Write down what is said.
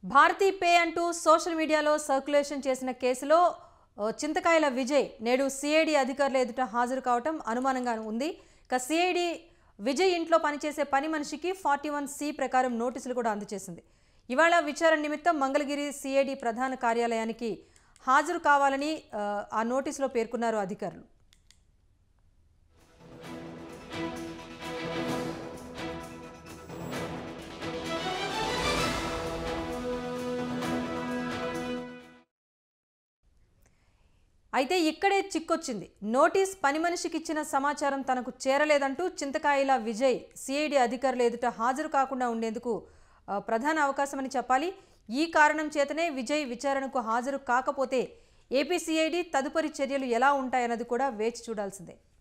భారతీ పే అంటూ social media circulation చేసిన కేసులో ఓ, చింతకాయల విజయ్ నేడు సిఐడి అధికారుల ఎదుట హాజరు కావటం అనుమానంగా ఉంది ఇక సిఐడి విజయ్ ఇంట్లో పనిచేసే పని మనిషికి ఫార్టీ వన్ సి ప్రకారం నోటీసులు కూడా అందజేసింది ఇవాళ విచారణ నిమిత్తం మంగళగిరి సిఐడి ప్రధాన కార్యాలయానికి హాజరు కావాలని ఆ, ఆ నోటీసులో పేర్కొన్నారు అధికారులు అయితే ఇక్కడే చిక్కొచ్చింది నోటీస్ పని మనిషికి ఇచ్చిన సమాచారం తనకు చేరలేదంటూ చింతకాయల విజయ్ సిఐడి అధికారుల ఎదుట హాజరు కాకుండా ఉండేందుకు ఆ, ప్రధాన అవకాశమని చెప్పాలి ఈ కారణం చేతనే విజయ్ విచారణకు హాజరు కాకపోతే ఏపీ సిఐడి తదుపరి చర్యలు ఎలా ఉంటాయన్నది కూడా వేచి చూడాల్సిందే